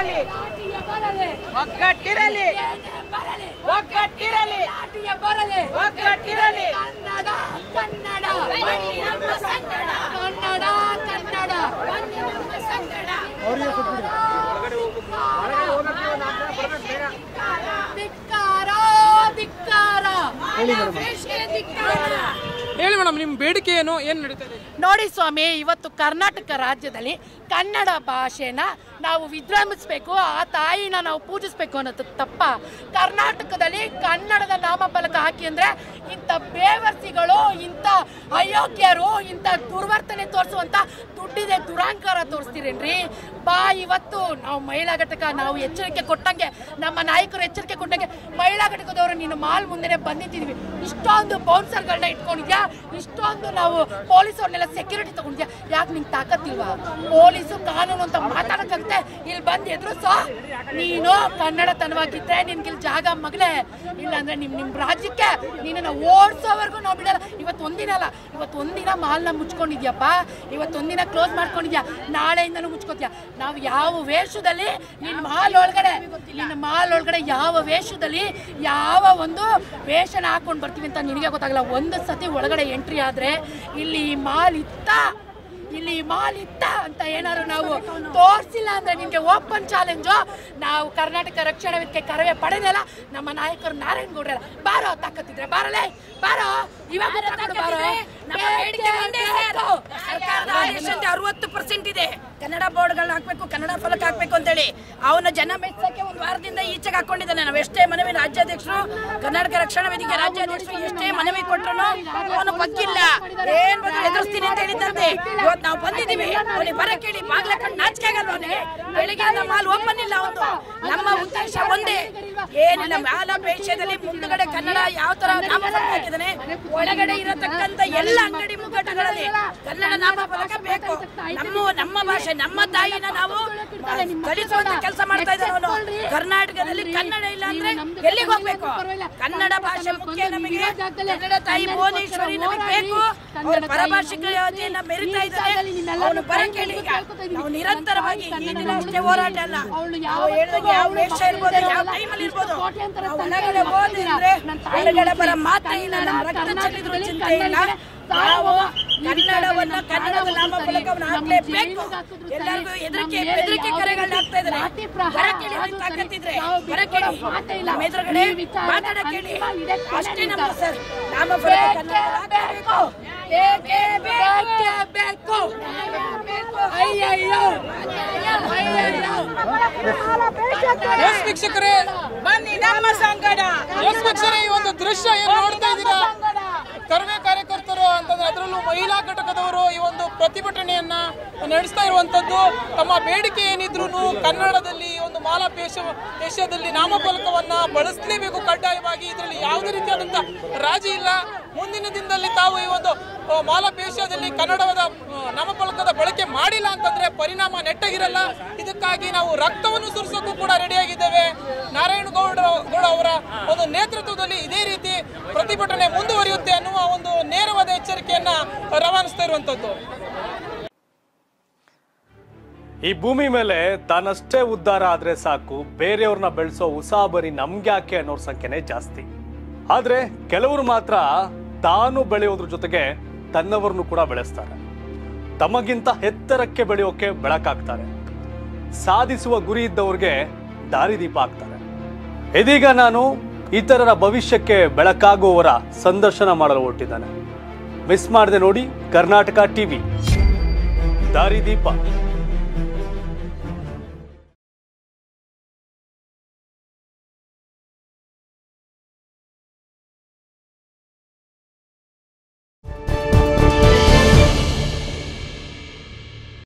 ಒಗ್ಗಟ್ಟಿರಲಿ ಒಗ್ಗಟ್ಟಿರಲಿ ಒಗ್ಗಟ್ಟಿರಲಿ ಕನ್ನಡ ಕನ್ನಡ ಕನ್ನಡ ಕನ್ನಡ ಧಿಕ್ಕಾರ ಧಿಕ್ಕಾರ ದೇಶಕ್ಕೆ ಧಿಕ್ಕಾರ ಹೇಳಿ ಮೇಡಮ್ ನಿಮ್ಮ ಬೇಡಿಕೆ ಏನು ಏನು ನಡೀತಾ ಇದೆ ನೋಡಿ ಸ್ವಾಮಿ ಇವತ್ತು ಕರ್ನಾಟಕ ರಾಜ್ಯದಲ್ಲಿ ಕನ್ನಡ ಭಾಷೆನ ನಾವು ವಿಜೃಂಭಿಸ್ಬೇಕು ಆ ತಾಯಿನ ನಾವು ಪೂಜಿಸ್ಬೇಕು ಅನ್ನೋದು ತಪ್ಪ ಕರ್ನಾಟಕದಲ್ಲಿ ಕನ್ನಡದ ನಾಮಫಲಕ ಹಾಕಿ ಅಂದ್ರೆ ಇಂಥ ಬೇವರ್ಸಿಗಳು ಇಂಥ ಅಯೋಗ್ಯರು ಇಂಥ ದುರ್ವರ್ತನೆ ತೋರಿಸುವಂತ ದುಡ್ಡಿದೆ ದುರಾಂಕಾರ ತೋರಿಸ್ತೀರೇನ್ರಿ ಬಾ ಇವತ್ತು ನಾವು ಮಹಿಳಾ ಘಟಕ ನಾವು ಎಚ್ಚರಿಕೆ ಕೊಟ್ಟಂಗೆ ನಮ್ಮ ನಾಯಕರು ಎಚ್ಚರಿಕೆ ಕೊಟ್ಟಂಗೆ ಮಹಿಳಾ ಘಟಕದವರು ನೀನು ಮಾಲ್ ಮುಂದೆನೆ ಬಂದಿದ್ದೀವಿ ಇಷ್ಟೊಂದು ಬೌನ್ಸರ್ಗಳನ್ನ ಇಟ್ಕೊಂಡಿದ್ಯಾ ಇಷ್ಟೊಂದು ನಾವು ಪೊಲೀಸವ್ರನ್ನೆಲ್ಲ ಸೆಕ್ಯೂರಿಟಿ ತಗೊಂಡಿದ್ಯಾ ಯಾಕೆ ನಿಂಗೆ ತಾಕತ್ತಿಲ್ವಾ ಪೊಲೀಸು ಕಾನೂನು ಅಂತ ಮಾತಾಡಕ್ಕಾಗುತ್ತೆ ಇಲ್ಲಿ ಬಂದು ಎದುರಿಸೋ ನೀನು ಕನ್ನಡ ತನವಾಗಿದ್ರೆ ನಿನ್ಗೆ ಇಲ್ಲಿ ಜಾಗ ಮಗಳೇ ಇಲ್ಲ ಅಂದ್ರೆ ನಿಮ್ ನಿಮ್ ರಾಜ್ಯಕ್ಕೆ ನಿನ್ನ ಓಡಿಸೋವರೆಗೂ ನಾವು ಬಿಡಲ್ಲ ಇವತ್ತು ಒಂದಿನ ಅಲ್ಲ ಇವತ್ತು ಒಂದಿನ ಮಾಲ್ನ ಮುಚ್ಕೊಂಡಿದ್ಯಪ್ಪ ಇವತ್ತು ಒಂದಿನ ಕ್ಲೋಸ್ ಮಾಡ್ಕೊಂಡಿದ್ಯಾ ನಾಳೆಯಿಂದನೂ ಮುಚ್ಕೋತೀಯ ನಾವು ಯಾವ ವೇಷದಲ್ಲಿ ನಿನ್ನ ಮಾಲ್ ಒಳಗಡೆ ನಿನ್ನ ಮಾಲ್ ಒಳಗಡೆ ಯಾವ ವೇಷದಲ್ಲಿ ಯಾವ ಒಂದು ವೇಷನ ಹಾಕೊಂಡು ಬರ್ತೀವಿ ಅಂತ ನಿನಗೆ ಗೊತ್ತಾಗಲ್ಲ ಒಂದು ಸತಿ ಒಳಗಡೆ ಎಂಟ್ರಿ ಆದ್ರೆ ಇಲ್ಲಿ ಈ ಮಾಲ್ ಇತ್ತ ಇಲ್ಲಿ ಈ ಮಾಲ್ ಇತ್ತ ಅಂತ ಏನಾದ್ರು ನಾವು ತೋರಿಸಿಲ್ಲ ಅಂದ್ರೆ ನಿಮ್ಗೆ ಓಪನ್ ಚಾಲೆಂಜು ನಾವು ಕರ್ನಾಟಕ ರಕ್ಷಣಾ ವೇದಿಕೆ ಕರವೇ ಪಡೆದಲ್ಲ ನಮ್ಮ ನಾಯಕರು ನಾರಾಯಣ ಗೌಡ್ರಲ್ಲ ಬಾರೋ ತಾಕತ್ತಿದ್ರೆ ಬಾರಲೇ ಬಾರೋ ಇವಾಗ ತಗೊಂಡು ಬಾರೋ ನಮ್ಮ ಬೇಡಿಕೆ ಒಂದೇ ಸರ್. ಸರ್ಕಾರದ ಆದೇಶದಂತೆ ಅರವತ್ತು ಪರ್ಸೆಂಟ್ ಇದೆ ಕನ್ನಡ ಬೋರ್ಡ್ಗಳನ್ನ ಹಾಕ್ಬೇಕು ಕನ್ನಡ ಫಲಕ ಹಾಕ್ಬೇಕು ಅಂತೇಳಿ ಅವನ ಜನ ಮೆಚ್ಚಕ್ಕೆ ಒಂದು ವಾರದಿಂದ ಈಚೆಗೆ ಹಾಕೊಂಡಿದ್ದಾನೆ ನಾವು ಎಷ್ಟೇ ಮನವಿ ರಾಜ್ಯಾಧ್ಯಕ್ಷರು ಕರ್ನಾಟಕ ರಕ್ಷಣಾ ವೇದಿಕೆ ರಾಜ್ಯಾಧ್ಯಕ್ಷರು ಎಷ್ಟೇ ಮನವಿ ಕೊಟ್ಟರು ಅವನು ಬಗ್ಗಿಲ್ಲ ಏನ್ ಬಂದ್ರು ಎದುರಿಸ್ತೀನಿ ಅಂತ ಹೇಳಿದ್ದಂತೆ ಇವತ್ತು ನಾವು ಬಂದಿದ್ದೀವಿ ಅವನಿಗೆ ಬರ ಕೇಳಿ ಬಾಗ್ಲ ಕಣ್ಣು ನಾಚಿಕೆ ಆಗಲ್ವ ಅವನಿಗೆ ಬೆಳಿಗ್ಗೆಯಿಂದ ಮಾಲ್ ಓಪನ್ ಇಲ್ಲ ಅವನು ನಮ್ಮ ಉದ್ದೇಶ ಒಂದೇ ಏನಿಲ್ಲ ಮ್ಯಾಲ ಪೇಶದಲ್ಲಿ ಮುಂದುಗಡೆ ಕನ್ನಡ ಯಾವ ತರ ನಾಮಫಲಕ ಹಾಕಿದ್ದಾನೆ ಒಳಗಡೆ ಇರತಕ್ಕಂತ ಎಲ್ಲ ಅಂಗಡಿ ಮುಗ್ಗಟ್ಟುಗಳಲ್ಲಿ ಕನ್ನಡ ನಾಮಫಲಕ ಬೇಕು ನಮ್ಮ ನಮ್ಮ ಭಾಷೆ ನಮ್ಮ ತಾಯಿನ ನಾವು ಕಲಿಸುವಂತ ಕೆಲಸ ಮಾಡ್ತಾ ಇದ್ದಾನೆ ಅವನು ಕರ್ನಾಟಕದಲ್ಲಿ ಕನ್ನಡ ಇಲ್ಲ ಅಂದ್ರೆ ಎಲ್ಲಿಗೆ ಹೋಗ್ಬೇಕು ಕನ್ನಡ ಭಾಷೆ ಮುಖ್ಯ ನಮಗೆ ಕನ್ನಡ ತಾಯಿ ಭುವನೇಶ್ವರಿ ನಮಗೆ ಬೇಕು ಅವ್ರ ಪರಭಾಷಿಕತೆಯನ್ನ ಮೆರಿತಾ ಇದ್ದಾನೆ ಅವನು ಬರ ಕೇಳಿ ಈಗ ನಾವು ನಿರಂತರವಾಗಿ ಈ ದಿನ ಅಷ್ಟೇ ಹೋರಾಟ ಅಲ್ಲ ನಾವು ಹೇಳಿದಾಗ ಯಾವ ವೇಷ ಇರ್ಬೋದು ಯಾವ ಟೈಮಲ್ಲಿ ಇರ್ಬೋದು ನಾವು ಒಳಗಡೆ ಹೋದ್ರೆ ಹೊರಗಡೆ ಬರ ಮಾತ್ರ ಇಲ್ಲ ನಮ್ಮ ರಕ್ತ ಚೆಲ್ಲಿದ್ರು ಚಿಂತೆ ಇಲ್ಲ ನಾವು ಕನ್ನಡವನ್ನ ಕನ್ನಡದ ನಾಮಫಲಕವನ್ನು ಹಾಕ್ಲೇಬೇಕು ಎಲ್ಲರಿಗೂ ಹೆದರಿಕೆ ಬೆದರಿಕೆ ಕರೆಗಳನ್ನ ಹಾಕ್ತಾ ಇದ್ದಾರೆ ಬರ ಕೇಳಿ ಅವ್ರಿಗೆ ತಾಕತ್ತಿದ್ರೆ ಬರ ಕೇಳಿ ನಮ್ಮ ಎದುರುಗಡೆ ಮಾತಾಡಕ್ ಹೇಳಿ ಅಷ್ಟೇ ನಮ್ಮ ಸರ್ ನಾಮಫಲಕ ಕನ್ನಡ ಹಾಕಬೇಕು ಬೇಕೇ ಬೇಕು ಅಯ್ಯಯ್ಯೋ ಅಯ್ಯಯ್ಯೋ ಎಸ್ ವೀಕ್ಷಕರೇ ಬನ್ನಿ ನಮ್ಮ ಸಂಗಡ ಎಸ್ ವೀಕ್ಷಕರೇ ಈ ಒಂದು ದೃಶ್ಯ ಏನು ನೋಡ್ತಾ ಇದ್ದೀರಾ ಕರ್ವೆ ಕಾರ್ಯಕರ್ತರು ಅಂತಂದ್ರೆ ಅದರಲ್ಲೂ ಮಹಿಳಾ ಘಟಕದವರು ಈ ಒಂದು ಪ್ರತಿಭಟನೆಯನ್ನ ನಡೆಸ್ತಾ ಇರುವಂತದ್ದು ತಮ್ಮ ಬೇಡಿಕೆ ಏನಿದ್ರು ಕನ್ನಡದಲ್ಲಿ ಈ ಒಂದು ಮಾಲಾ ಪೇಶ ದೇಶದಲ್ಲಿ ನಾಮಫಲಕವನ್ನ ಬಳಸಲೇಬೇಕು ಕಡ್ಡಾಯವಾಗಿ ಇದರಲ್ಲಿ ಯಾವುದೇ ರೀತಿಯಾದಂತ ರಾಜಿ ಇಲ್ಲ ಮುಂದಿನ ದಿನದಲ್ಲಿ ತಾವು ಈ ಒಂದು ಆ, ಮಾಲಾ ಪೇಶದಲ್ಲಿ ಕನ್ನಡದ ಆ, ನಾಮಫಲಕದ ಬಳಕೆ ಮಾಡಿಲ್ಲ ಅಂತಂದ್ರೆ ಪರಿಣಾಮ ನೆಟ್ಟಗಿರಲ್ಲ ಇದಕ್ಕಾಗಿ ನಾವು ರಕ್ತವನ್ನು ಸುರಿಸೋಕ್ಕೂ ಕೂಡ ರೆಡಿಯಾಗಿದ್ದೇವೆ ನಾರಾಯಣಗೌಡ ಗೌಡ ಅವರ ಒಂದು ನೇತೃತ್ವದಲ್ಲಿ ಇದೇ ರೀತಿ ಪ್ರತಿಭಟನೆ ಮುಂದುವರಿಯುತ್ತೆ ಅನ್ನುವ ಒಂದು ನೇರವಾದ ಎಚ್ಚರಿಕೆಯನ್ನ ರವಾನಿಸ್ತಾ ಇರುವಂತದ್ದು ಈ ಭೂಮಿ ಮೇಲೆ ತಾನಷ್ಟೇ ಉದ್ಧಾರ ಆದ್ರೆ ಸಾಕು ಬೇರೆಯವ್ರನ್ನ ಬೆಳೆಸೋ ಉಸಾಬರಿ ನಮ್ಗ್ಯಾಕೆ ಅನ್ನೋರ್ ಸಂಖ್ಯೆನೇ ಜಾಸ್ತಿ ಆದ್ರೆ ಕೆಲವರು ಮಾತ್ರ ತಾನು ಬೆಳೆಯೋದ್ರ ಜೊತೆಗೆ ತನ್ನವರನ್ನು ಕೂಡ ಬೆಳೆಸ್ತಾರೆ ತಮಗಿಂತ ಎತ್ತರಕ್ಕೆ ಬೆಳೆಯೋಕೆ ಬೆಳಕಾಗ್ತಾರೆ ಸಾಧಿಸುವ ಗುರಿ ಇದ್ದವ್ರಿಗೆ ದಾರಿದೀಪ ಆಗ್ತಾರೆ ಇದೀಗ ನಾನು ಇತರರ ಭವಿಷ್ಯಕ್ಕೆ ಬೆಳಕಾಗುವವರ ಸಂದರ್ಶನ ಮಾಡಲು ಹೊರಟಿದ್ದಾನೆ ಮಿಸ್ ಮಾಡದೆ ನೋಡಿ ಕರ್ನಾಟಕ ಟಿವಿ ದಾರಿದೀಪ